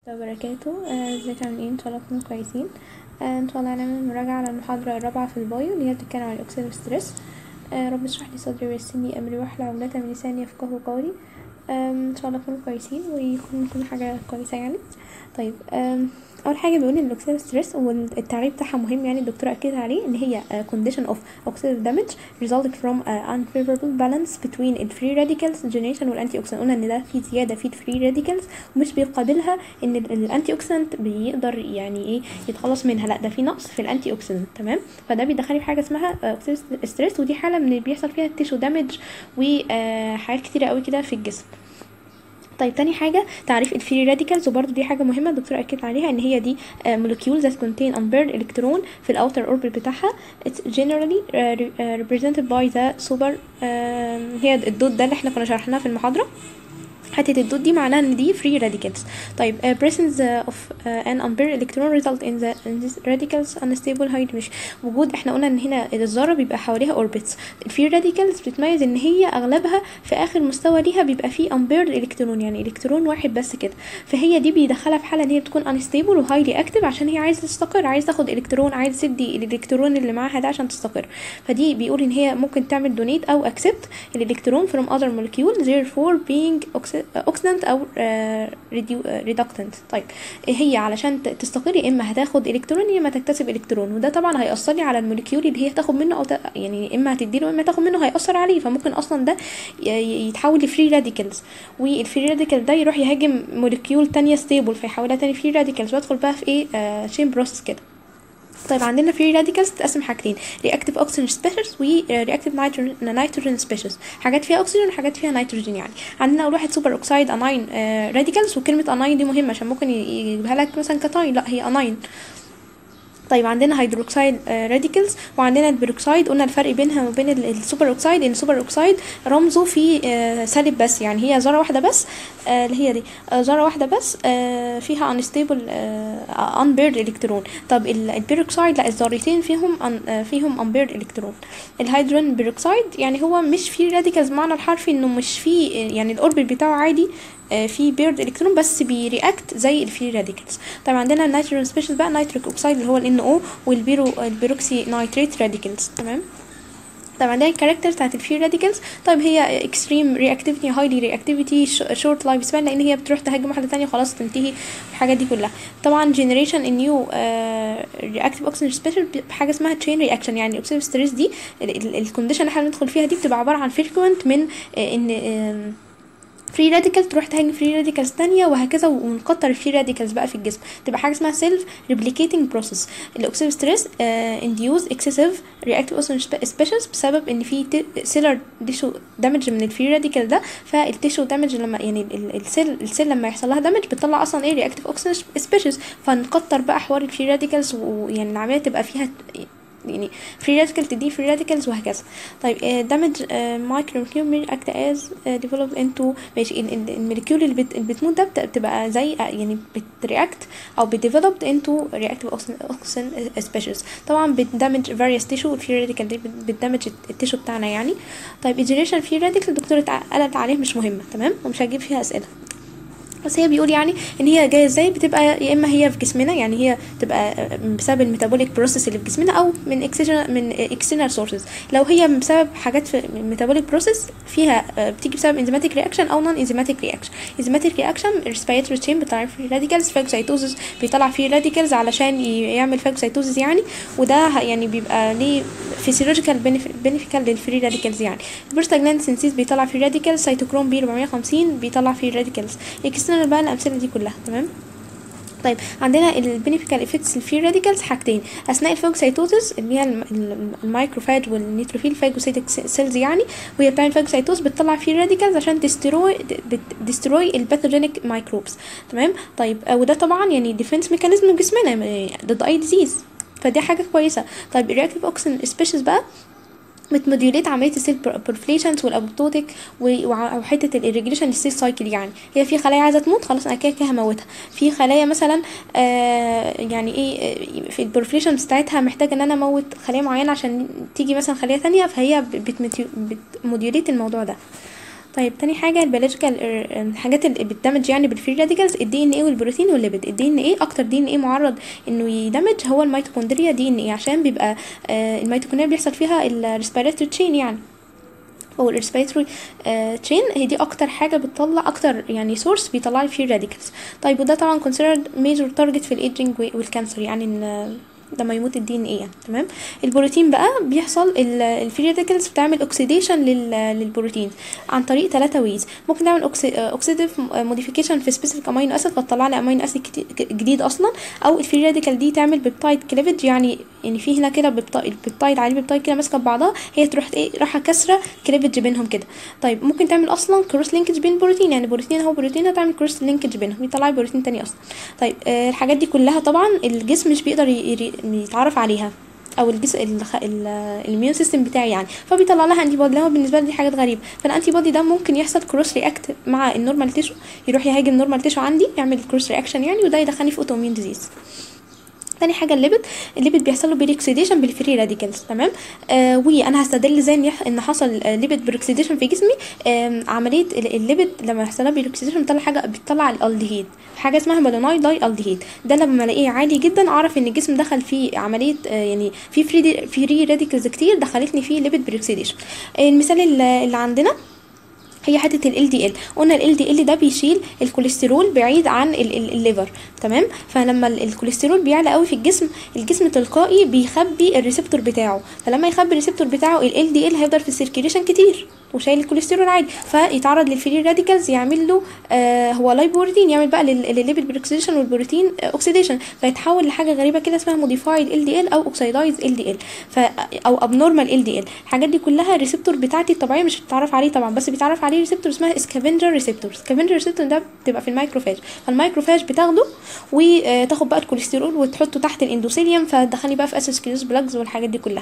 وبركاته آه، ازيك عاملين ايه ان شاء الله تكونوا كويسين آه، ان شاء الله هنعمل مراجعة على المحاضرة الرابعة في البايو اللي هي بتتكلم عن الاكسيد ستريس آه، رب اشرح لي صدري ويسر لي امري واحلل عقدة من لساني يفقهوا قولي آم، ان شاء الله تكونوا كويسين ويكون كل حاجة كويسة يعني طيب آم، اول حاجه بيقول ان الاكسيد ستريس والتعريف بتاعها مهم يعني الدكتور اكد عليه ان هي uh, condition of oxidative damage resulting from uh, unfavorable balance between the free radicals generation والانتي اوكسيدنت قلنا ان ده في زياده في الفري راديكالز ومش بيقابلها ان الانتي اوكسيدنت بيقدر يعني ايه يتخلص منها لا ده في نقص في الانتي اوكسيدنت تمام فده بيدخلني في حاجه اسمها اوكسيد ستريس ودي حاله من اللي بيحصل فيها التيشو دامج وحاجات كتيره قوي كده في الجسم طيب تاني حاجة تعريف الفري راديكالز وبرضه دي حاجة مهمة الدكتور أكد عليها إن هي دي molecules that contain unpaired electron في الأوتر orbit بتاعها it's generally uh, re- uh, represented by the super uh, هي الدود ده اللي احنا كنا شرحناه في المحاضرة حتة الدود دي معناها ان دي free radicals طيب uh, presence uh, of uh, an unpaired electron result in the in this radicals unstable hydrogen وجود احنا قلنا ان هنا الذرة بيبقى حواليها orbits الفري radicals بتتميز ان هي اغلبها في اخر مستوى ليها بيبقى فيه unpaired electron يعني الكترون واحد بس كده فهي دي بيدخلها في حالة ان هي بتكون unstable و highly active عشان هي عايزة تستقر عايزة تاخد الكترون عايزة تدي الالكترون اللي معاها ده عشان تستقر فدي بيقول ان هي ممكن تعمل donate او accept الالكترون from other molecule therefore being oxi- oxidant او آه، redu- آه، reductant طيب هي علشان ت- تستقر يا اما هتاخد الكترون يا اما تكتسب الكترون وده طبعا هيأثر لي على الموليكيول اللي هي هتاخد منه او ت... يعني اما هتديله يا اما تاخد منه هيأثر عليه فممكن اصلا ده ي- ي- يتحول لفري راديكالز والفري راديكال ده يروح يهاجم موليكيول تانية ستيبل فيحولها تاني فري راديكالز وادخل بقى في ايه آه شين بروسس كده طيب عندنا فري راديكالز تقسم حاجتين رياكتيف اوكسجين سبيشيز ورياكتيف نيتروجين سبيشيز حاجات فيها اكسجين وحاجات فيها نيتروجين يعني عندنا اول واحد سوبر اوكسايد اناين راديكالز وكلمه اناين دي مهمه عشان ممكن ي- يجيبها لك مثلا كتاين لا هي اناين طيب عندنا هيدروكسيد راديكالز وعندنا البيروكسيد قلنا الفرق بينها وبين ال- السوبر اوكسايد ان السوبر اوكسايد رمزه في آه، سالب بس يعني هي ذره واحده بس آه، اللي هي دي آه، ذره واحده بس آه، فيها انستيبل unpaired الكترون طب ال- البيروكسيد لا الذرتين فيهم un- آه، فيهم unpaired الكترون الهيدروجين بيروكسيد يعني هو مش في راديكالز معنى الحرفي انه مش في يعني الاوربت بتاعه عادي آه، في بيرد الكترون بس بيرياكت زي الفري راديكالز طيب عندنا النيتروجين سبيشال بقى نيتريك اوكسيد اللي هو ال NO والبيرو البيروكسي نيتريت راديكالز تمام طب عندنا الكاركتر بتاعت الفري راديكالز طيب هي اكستريم رياكتيفيتي هايلي رياكتيفيتي شورت لايف سبان لان هي بتروح تهاجم واحده تانية خلاص تنتهي الحاجات دي كلها طبعا جنريشن النيو رياكتيف اوكسجين سبيشال بحاجه اسمها تشين رياكشن يعني الاكسيد ستريس دي الكونديشن اللي احنا بندخل فيها دي بتبقى عباره عن فريكوينت من آه، ان آم، فري راديكال تروح تهاجم فري راديكالز تانية وهكذا ونكتر الفري راديكالز بقى في الجسم تبقى حاجه اسمها سيلف ريبليكيتنج بروسيس الاكسيد ستريس انديوز اكسسيف رياكتيف اوكسجين سبيشالز بسبب ان في سيلر تيشو دامج من الفري راديكال ده فالتيشو دامج لما يعني ال- السيل السيل لما يحصل لها دامج بتطلع اصلا ايه رياكتيف اوكسجين سبيشالز فنكتر بقى حوار الفري راديكالز ويعني العمليه تبقى فيها يعني فري راديكال تدي فري راديكالز وهكذا طيب دامج مايكرو مولكيول اكت از ديفلوب انتو ماشي ال- ال- المولكيول اللي بت- اللي بتموت ده بت- بتبقى زي آه، يعني بترياكت او بتديفلوب انتو رياكتيف اوكسين سبيشالز طبعا بتدمج فاريوس تيشو الفري راديكال دي بت- بتدمج التيشو بتاعنا يعني طيب الجنريشن فري راديكال الدكتور قالت عليه مش مهمه تمام ومش هجيب فيها اسئله بس هي بيقول يعني ان هي جايه ازاي بتبقى يا اما هي في جسمنا يعني هي تبقى بسبب الميتابوليك بروسيس اللي في جسمنا او من اكسجين من اكسترنال سورسز لو هي بسبب حاجات في الميتابوليك بروسيس فيها آه، بتيجي بسبب انزيماتيك رياكشن او نون انزيماتيك رياكشن انزيماتيك رياكشن ريسبيراتوري تشين بتاع فري راديكالز فاجوسايتوزز بيطلع فيه راديكالز علشان ي- يعمل فاجوسايتوزز يعني وده ه- يعني بيبقى ليه فيسيولوجيكال بينيفيكال للفري راديكالز يعني البروستاجلاند سينسيز بيطلع فري راديكالز سيتوكروم بي 450 بيطلع فري راديكالز الاكسترنال بقى الامثله دي كلها تمام طيب عندنا البينيفيكال افكتس الفري راديكالز حاجتين اثناء الفاجوسايتوزس اللي هي الم- الم- المايكروفاج والنيتروفيل فاجوسيتك سيلز يعني وهي بتعمل فاجوسايتوز بتطلع فري راديكالز عشان تستروي ديستروي الباثوجينيك مايكروبس تمام طيب آه، وده طبعا يعني ديفنس ميكانيزم في جسمنا يعني ضد اي ديزيز فدي حاجه كويسه طيب الرياكتيف اوكسين سبيشيز بقى بتموديوليت عمليه السيل بورفليشنز والابوتوتيك وحته الاريجريشن السيل سايكل يعني هي في خلايا عايزه تموت خلاص انا كده كده هموتها في خلايا مثلا آه يعني ايه آه، في البورفليشن بتاعتها محتاجه ان انا اموت خليه معينه عشان تيجي مثلا خليه ثانيه فهي بتموديوليت الموضوع ده طيب تاني حاجه البيولوجيكال الحاجات اللي بتدمج يعني بالفري راديكالز الدي ان ايه والبروتين والليبيد الدي ان ايه اكتر دي ان ايه معرض انه يدمج هو الميتوكوندريا دي ان ايه عشان بيبقى آه الميتوكوندريا بيحصل فيها الريسبيراتوري تشين يعني او الريسبيراتوري تشين هي دي اكتر حاجه بتطلع اكتر يعني سورس بيطلع لي فيه راديكالز طيب وده طبعا considered major target في الايدجنج والكانسر يعني ان لما يموت الدي ان ايه يعني تمام البروتين بقى بيحصل الفري راديكالز بتعمل اوكسيديشن للبروتين عن طريق ثلاثة ويز ممكن نعمل اوكسيديف موديفيكيشن في سبيسيفيك امينو اسيد فتطلع لي امينو اسيد جديد اصلا او الفري راديكال دي تعمل بيبتايد كليفج يعني يعني في هنا كده بيبتايد عليه بيبتايد كده ماسكه ببعضها هي تروح ايه رايحه كسره كليفج بينهم كده طيب ممكن تعمل اصلا كروس لينكج بين بروتين يعني بروتين هو بروتين هتعمل كروس لينكج بينهم يطلع بروتين تاني اصلا طيب آه الحاجات دي كلها طبعا الجسم مش بيقدر يتعرف عليها او الجسم الاميون سيستم بتاعي يعني فبيطلع لها انتي بودي هو بالنسبه لي دي حاجات غريبه فالانتي بودي ده ممكن يحصل كروس رياكت مع النورمال تيشو يروح يهاجم النورمال تيشو عندي يعمل كروس رياكشن يعني وده يدخلني في اوتوميون ديزيز تاني حاجه الليبيد الليبيد بيحصل له بيريكسيديشن بالفري راديكالز تمام آه وانا هستدل ازاي ان, إن حصل ليبيد بيريكسيديشن في جسمي آه عمليه الليبيد لما يحصل لها بيريكسيديشن بتطلع حاجه بتطلع الالدهيد حاجه اسمها مالونايد داي الدهيد ده لما الاقيه عالي جدا اعرف ان الجسم دخل فيه عمليه آه يعني في فري فري راديكالز كتير دخلتني فيه ليبيد بيريكسيديشن المثال اللي عندنا هي حته ال دي ال قلنا ال دي ال ده بيشيل الكوليسترول بعيد عن الليفر تمام فلما الكوليسترول بيعلى قوي في الجسم الجسم تلقائي بيخبي الريسبتور بتاعه فلما يخبي الريسبتور بتاعه ال دي ال هيفضل في السيركيليشن كتير وشايل الكوليسترول عادي فيتعرض للفري راديكالز يعمل له آه هو لايبوروتين يعمل بقى للليبيد بروكسيديشن والبروتين آه اوكسيديشن فيتحول لحاجه غريبه كده اسمها موديفايد ال دي ال او اوكسيدايز ال دي ال او ابنورمال ال دي ال الحاجات دي كلها الريسبتور بتاعتي الطبيعيه مش بتتعرف عليه طبعا بس بيتعرف عليه ريسبتور اسمها سكافنجر ريسبتور سكافنجر ريسبتور ده بتبقى في الميكروفاج فالميكروفاج بتاخده وتاخد بقى الكوليسترول وتحطه تحت الاندوثيليوم فتدخلني بقى في اسيسكليوز بلاجز والحاجات دي كلها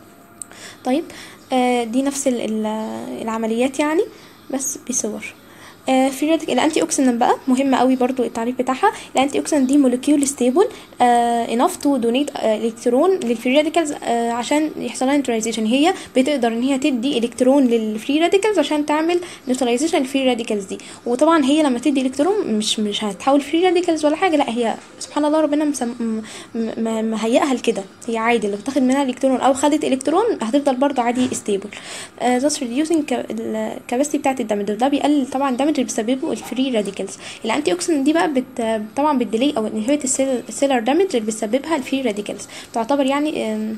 طيب آه دي نفس ال ال العمليات يعني بس بصور آه في الانتي اوكسيدنت بقى مهمه قوي برضو التعريف بتاعها الانتي اوكسيدنت دي مولكيول ستيبل انف تو دونيت الكترون للفري راديكالز آه عشان يحصل لها نيوتراليزيشن هي بتقدر ان هي تدي الكترون للفري راديكالز عشان تعمل نيوتراليزيشن للفري راديكالز دي وطبعا هي لما تدي الكترون مش مش هتحول فري راديكالز ولا حاجه لا هي سبحان الله ربنا مسم... مهيئها لكده هي عادي لو بتاخد منها الكترون او خدت الكترون هتفضل برضو عادي ستيبل ذس ريديوسنج الكاباسيتي بتاعت الدمج ده بيقلل طبعا الدمج اللي بيسببه الفري راديكالز الانتي اوكسيدنت دي بقى بت... طبعا بتديلي او انهبت السيلر دامج اللي بتسببها الفري راديكالز تعتبر يعني آم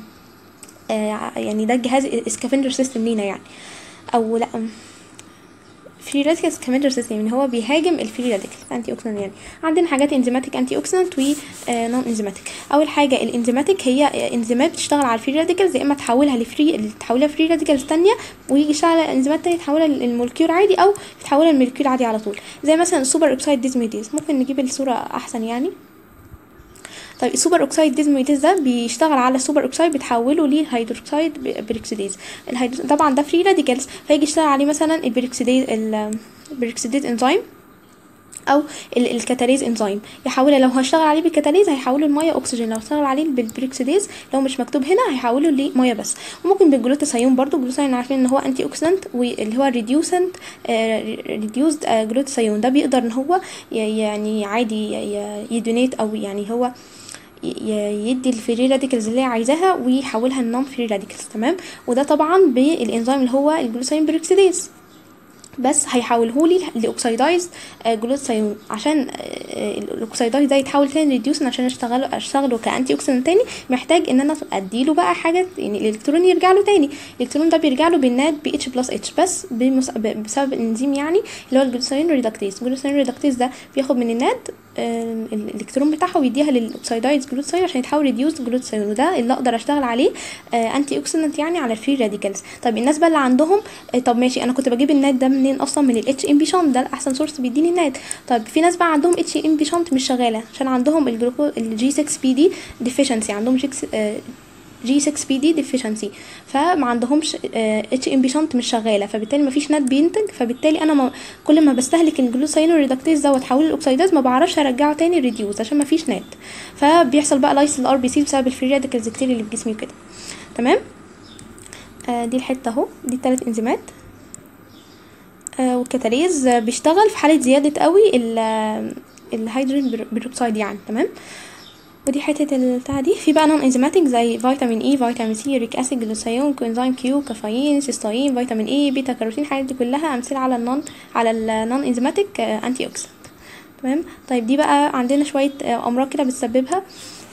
آه يعني ده الجهاز اسكافندر سيستم لينا يعني او لا فري راديكالز كمانجر سيستم يعني هو بيهاجم الفري راديكالز انتي اوكسيدنت يعني عندنا حاجات انزيماتيك انتي اوكسيدنت و نون انزيماتيك اول حاجه الانزيماتيك هي انزيمات بتشتغل على الفري راديكالز يا اما تحولها لفري تحولها فري راديكالز ثانيه ويجي يشتغل على انزيمات ثانيه تحولها للمولكيول عادي او تحولها للمولكيول عادي على طول زي مثلا السوبر اوكسايد ديزميديز ممكن نجيب الصوره احسن يعني طيب السوبر اوكسايد ديزميتيز ده بيشتغل على السوبر اوكسايد بتحوله للهيدروكسيد بيركسيديز الهيدرو... طبعا ده فري راديكالز فيجي يشتغل عليه مثلا البيركسيديز البيركسيديز انزيم او الكاتاليز انزيم يحولها لو هشتغل عليه بالكاتاليز هيحوله لميه اكسجين لو اشتغل عليه بالبريكسيديز لو مش مكتوب هنا هيحوله لميه بس وممكن بالجلوتاثيون برضو الجلوتاثيون عارفين ان هو انتي اوكسيدنت واللي هو ريديوسنت ريديوسد جلوتاثيون ده بيقدر ان هو يعني عادي يدونيت او يعني هو يدي الفري راديكالز اللي هي عايزاها ويحولها لنون فري راديكالز تمام وده طبعا بالانزيم اللي هو الجلوسين بريكسيديز بس هيحوله لي لاوكسيدايز جلوتاثيون عشان الاوكسيدايز ده يتحول تاني ريديوسن عشان اشتغله اشتغله كانتي اوكسيدنت تاني محتاج ان انا اديله بقى حاجه يعني الالكترون يرجع له تاني الالكترون ده بيرجع له بالناد بي اتش بلس اتش بس بمس... بسبب الانزيم يعني اللي هو الجلوتاثيون ريدكتيز الجلوتاثيون ريدكتيز ده بياخد من الناد الالكترون بتاعها ويديها للاوكسيدايز جلوتاثيون عشان يتحول ريديوس جلوتاثيون وده اللي اقدر اشتغل عليه انتي اوكسيدنت يعني على الفري راديكالز طب الناس بقى اللي عندهم طب ماشي انا كنت بجيب الناد ده منين اصلا من الاتش ام بي شانت ده احسن سورس بيديني الناد طب في ناس بقى عندهم اتش ام بي شانت مش شغاله عشان عندهم الجلوكو الجي 6 بي دي ديفيشنسي عندهم جي 6 بي دي ديفيشنسي فما عندهمش اتش ام بي شنت مش شغاله فبالتالي ما فيش نات بينتج فبالتالي انا ما كل ما بستهلك الجلوساين ريدكتيز ده واتحول الاوكسيداز ما بعرفش ارجعه تاني ريديوز عشان ما فيش نات فبيحصل بقى لايس الار بي سي بسبب الفري راديكالز كتير اللي في جسمي وكده تمام آه دي الحته اهو دي الثلاث انزيمات آه، والكتاليز آه، بيشتغل في حالة زيادة قوي ال- آه، الهيدروجين بير- بيروكسيد يعني تمام ودي حتة البتاع دي في بقى نون انزيماتيك زي فيتامين اي فيتامين سي يوريك اسيد جلوسيون كوينزيم كيو كافيين سيستاين فيتامين اي بيتا كاروتين الحاجات دي كلها امثله على النون على النون انزيماتيك انتي اوكسيدنت تمام طيب دي بقى عندنا شويه آه، امراض كده بتسببها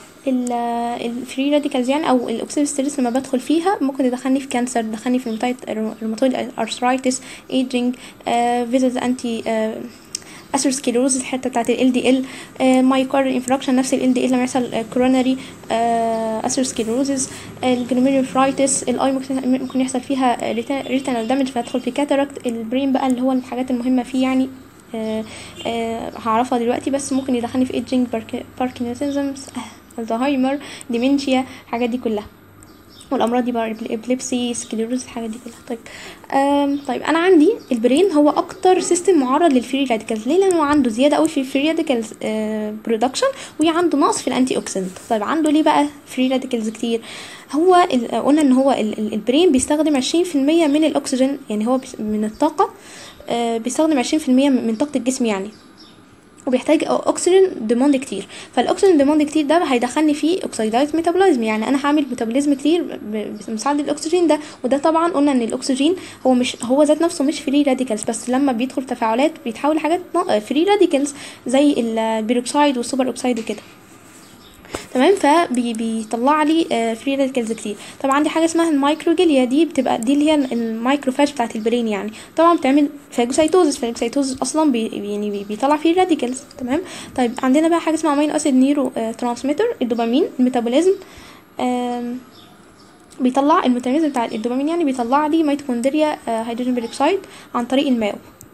الفري راديكالز يعني او الاوكسيديف ستريس لما بدخل فيها ممكن تدخلني في كانسر تدخلني في روماتويد ارثرايتس ايجينج فيزز انتي اثيروسكليروزس الحته بتاعت ال دي ال مايكارد انفراكشن نفس ال دي ال لما يحصل كوروناري اثيروسكليروزس الجلوميرولفرايتس الاي ممكن ممكن يحصل فيها ريتينال دامج فادخل في كاتاراكت البرين بقى اللي هو الحاجات المهمه فيه يعني آه، آه، هعرفها دلوقتي بس ممكن يدخلني في ايدجينج باركنسونزم الزهايمر ديمنشيا الحاجات دي كلها والامراض دي بقى ابليبسي سكليروز الحاجات دي كلها طيب آم طيب انا عندي البرين هو اكتر سيستم معرض للفري راديكالز ليه لانه عنده زياده قوي في الفري راديكالز برودكشن وعنده نقص في الانتي اوكسيدنت طيب عنده ليه بقى فري راديكالز كتير هو ال- قلنا ان هو ال- ال- البرين بيستخدم 20% من الاكسجين يعني هو بيس- من الطاقه آه، بيستخدم 20% من طاقه الجسم يعني وبيحتاج اكسجين ديموند كتير فالاكسجين ديموند كتير ده هيدخلني فيه اوكسيدايز ميتابوليزم يعني انا هعمل ميتابوليزم كتير ب- بمساعده الاكسجين ده وده طبعا قلنا ان الاكسجين هو مش هو ذات نفسه مش فري راديكالز بس لما بيدخل تفاعلات بيتحول لحاجات فري راديكالز زي البيروكسايد والسوبر اوكسايد وكده تمام فبيطلع لي فري راديكالز كتير طبعا عندي حاجه اسمها المايكروجيليا دي بتبقى دي اللي هي المايكروفاج بتاعت البرين يعني طبعا بتعمل فاجوسايتوزس فاجوسايتوزس اصلا بي يعني بي- بيطلع فيه راديكالز تمام طيب عندنا بقى حاجه اسمها امينو اسيد نيرو ترانسميتر الدوبامين الميتابوليزم آم، بيطلع الميتابوليزم بتاع الدوبامين يعني بيطلع لي ميتوكوندريا آه، هيدروجين بيروكسيد عن طريق الماو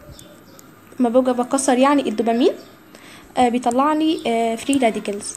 ما باجي بكسر يعني الدوبامين آه، بيطلع لي فري راديكالز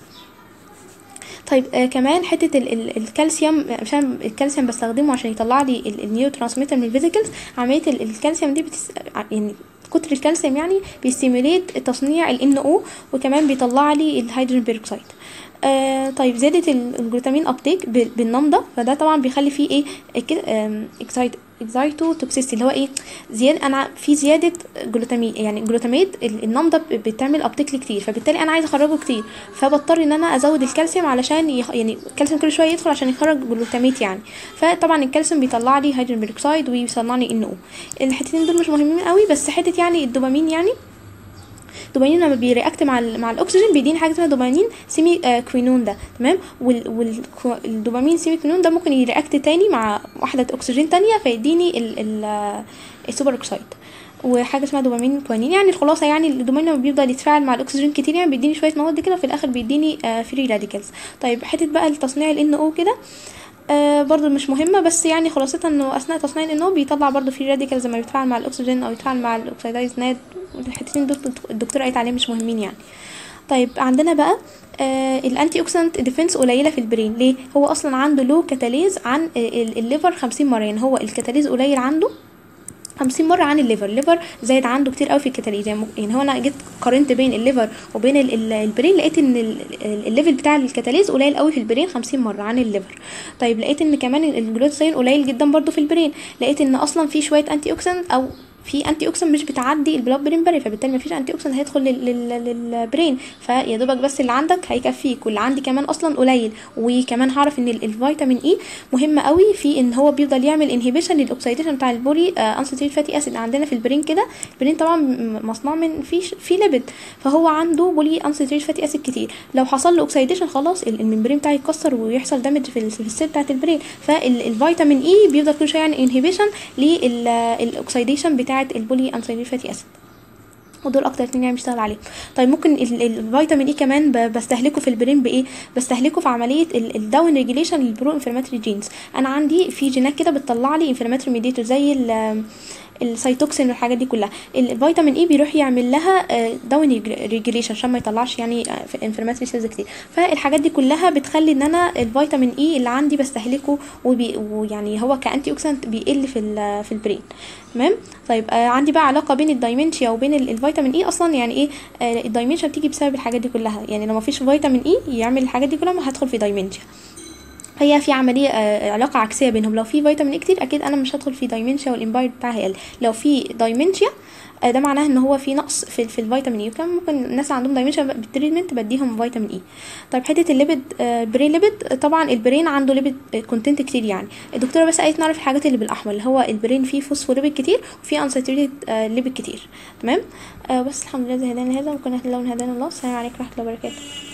طيب آه كمان حته ال ال الكالسيوم عشان الكالسيوم بستخدمه عشان يطلع لي ال- النيو ترانسميتر من الفيزيكلز عمليه ال- الكالسيوم دي بتس... ع- يعني كتر الكالسيوم يعني بيستيموليت تصنيع ال NO وكمان بيطلع لي الهيدروجين بيروكسيد آه طيب زيادة ال- الجلوتامين ابتيك ب- بالنم ده فده طبعا بيخلي فيه ايه اكسايت اكزايتو توكسيستي اللي هو ايه زيادة انا في زيادة جلوتامين يعني جلوتاميت ال- النم ده ب- بتعمل ابتيك لي كتير فبالتالي انا عايزه اخرجه كتير فبضطر ان انا ازود الكالسيوم علشان يخ... يعني الكالسيوم كل شويه يدخل عشان يخرج جلوتاميت يعني فطبعا الكالسيوم بيطلع لي هيدروجين بيروكسيد ويصنع لي ان او الحتتين دول مش مهمين قوي بس حته يعني الدوبامين يعني الدوبامين لما بيرياكت مع ال مع الاكسجين بيديني حاجه اسمها دوبامين سيمي آه كوينون ده تمام والدوبامين سيمي كوينون ده ممكن يرياكت تاني مع وحده اكسجين تانية فيديني ال ال آه، السوبر اوكسايد وحاجه اسمها دوبامين كوينين يعني الخلاصه يعني الدوبامين لما بيفضل يتفاعل مع الاكسجين كتير يعني بيديني شويه مواد كده وفي الاخر بيديني آه فري راديكالز طيب حته بقى التصنيع ال او كده آه برضو مش مهمة بس يعني خلاصتها انه اثناء تصنيع النو بيطلع برضو في راديكالز لما بيتفاعل مع الاكسجين او يتفاعل مع الاكسيدايز ناد الحتتين دول الدكتور قالت عليهم مش مهمين يعني طيب عندنا بقى آه الانتي اوكسيدنت ديفنس قليله في البرين ليه هو اصلا عنده لو كاتاليز عن آه، ال- الليفر 50 مره يعني هو الكاتاليز قليل عنده 50 مره عن الليفر الليفر زايد عنده كتير قوي في الكتاليز يعني يعني هو انا جيت قارنت بين الليفر وبين ال- ال- البرين لقيت ان ال- ال- الليفل بتاع الكتاليز قليل قوي في البرين 50 مره عن الليفر طيب لقيت ان كمان الجلوتاثيون قليل جدا برضو في البرين لقيت ان اصلا في شويه انتي اوكسيدنت او في انتي اوكسيدنت مش بتعدي البلاد برين باري فبالتالي مفيش انتي اوكسيدنت هيدخل لل- لل- للبرين فيا دوبك بس اللي عندك هيكفيك واللي عندي كمان اصلا قليل وكمان هعرف ان ال- الفيتامين اي مهم قوي في ان هو بيفضل يعمل انهبيشن للاكسيديشن بتاع البولي انسيتيد فاتي اسيد عندنا في البرين كده البرين طبعا م- مصنوع من في في ليبيد فهو عنده بولي انسيتيد فاتي اسيد كتير لو حصل له اوكسيديشن خلاص ال- الممبرين بتاعه يتكسر ويحصل دامج في ال- في السيل بتاعه البرين فالفيتامين اي بيفضل كل شويه يعني انهبيشن للاكسيديشن بتاعه البولي انسيتيد فاتي اسيد ودول اكتر اتنين يعني بيشتغل عليهم طيب ممكن ال- ال- الفيتامين اي كمان ب- بستهلكه في البرين بايه بستهلكه في عمليه الداون ريجيليشن للبرو انفلاماتوري جينز انا عندي في جينات كده بتطلع لي انفلاماتوري ميديتور زي ال- السيتوكسين والحاجات دي كلها الفيتامين اي بيروح يعمل لها داون ريجيليشن عشان ما يطلعش يعني انفلاماتوري سيلز كتير فالحاجات دي كلها بتخلي ان انا الفيتامين اي اللي عندي بستهلكه وبي ويعني هو كانتي اوكسيدنت بيقل في ال- في البرين تمام طيب آه عندي بقى علاقه بين الدايمنشيا وبين ال- الفيتامين اي اصلا يعني ايه آه الدايمنشيا بتيجي بسبب الحاجات دي كلها يعني لو ما فيش فيتامين اي يعمل الحاجات دي كلها ما هدخل في دايمنشيا هي في عمليه آه، علاقه عكسيه بينهم لو في فيتامين اي كتير اكيد انا مش هدخل في دايمنشيا والامباير بتاعها هيقل لو في دايمنشيا آه، ده معناه ان هو في نقص في, في الفيتامين اي وكان ممكن الناس اللي عندهم دايمنشيا بالتريتمنت بديهم فيتامين اي طيب حته الليبيد آه، برين ليبيد طبعا البرين عنده ليبيد كونتنت كتير يعني الدكتوره بس قالت نعرف الحاجات اللي بالاحمر اللي هو البرين فيه فوسفوليبيد كتير وفيه انساتوريتد ليبيد كتير تمام آه، بس الحمد لله زي هدانا هذا وكنا لون هدانا الله السلام عليكم ورحمه الله وبركاته